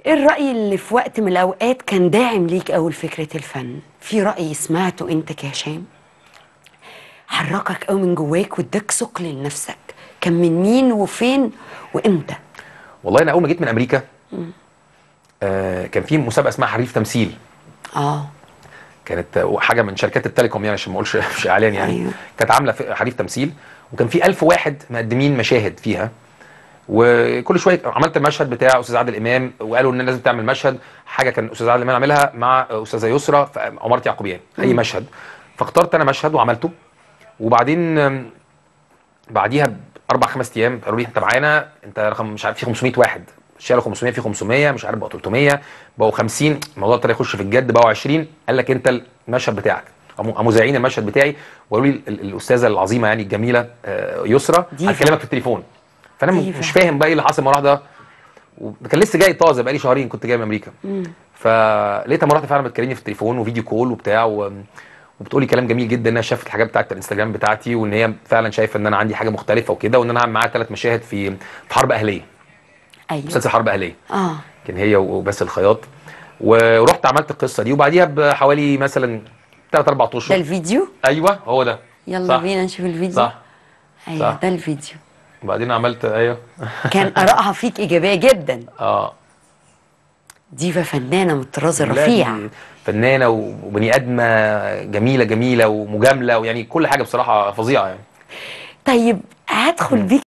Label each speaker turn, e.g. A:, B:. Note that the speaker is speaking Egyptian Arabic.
A: ايه الرأي اللي في وقت من الأوقات كان داعم ليك أول فكرة الفن؟ في رأي سمعته أنت كهشام حركك قوي من جواك واداك ثقل لنفسك كان من مين وفين وامتى؟
B: والله انا اول ما جيت من امريكا آه كان في مسابقه اسمها حريف تمثيل
A: اه
B: كانت آه، حاجه من شركات التليكوم يعني عشان ما اقولش مش اعلان يعني
A: أيوة.
B: كانت عامله في- حريف تمثيل وكان في ألف واحد مقدمين مشاهد فيها وكل شويه عملت المشهد بتاع استاذ عادل امام وقالوا ان لازم تعمل مشهد حاجه كان استاذ عادل امام عاملها مع استاذه يسرا في عماره يعقوبيان اي مشهد فاخترت انا مشهد وعملته وبعدين آم، بعديها باربع خمس ايام قالوا لي انت معانا انت رقم مش عارف في 500 واحد شالوا 500 في 500 مش عارف بقوا 300 بقوا 50 الموضوع ابتدى يخش في الجد بقوا 20 قال لك انت المشهد بتاعك قاموا قاموا زايعين المشهد بتاعي وقالوا لي ال- الاستاذه العظيمه يعني الجميله آه، يسرا
A: ديفا.
B: هتكلمك في التليفون فانا م-
A: ديفا.
B: مش فاهم بقى ايه اللي حصل مره واحده وكان لسه جاي طازه بقالي شهرين كنت جاي من امريكا فلقيتها مره واحده فعلا بتكلمني في التليفون وفيديو كول وبتاع و... وبتقولي كلام جميل جدا انها شافت الحاجات بتاعت الانستجرام بتاعتي وان هي فعلا شايفه ان انا عندي حاجه مختلفه وكده وان انا هعمل معاها ثلاث مشاهد في في حرب اهليه
A: ايوه
B: مسلسل حرب اهليه
A: اه
B: كان هي وبس الخياط ورحت عملت القصه دي وبعديها بحوالي مثلا ثلاث اربع
A: ده
B: اشهر
A: الفيديو
B: ايوه هو ده
A: يلا
B: صح.
A: بينا نشوف الفيديو
B: صح
A: ايوه
B: صح.
A: ده الفيديو
B: وبعدين عملت ايوه
A: كان آرائها فيك إيجابية جدا
B: اه
A: ديفا فنانة من الطراز
B: لا،
A: الرفيع
B: دي فنانه وبني ادمه جميله جميله ومجامله ويعني كل حاجه بصراحه فظيعه يعني
A: طيب هدخل بيك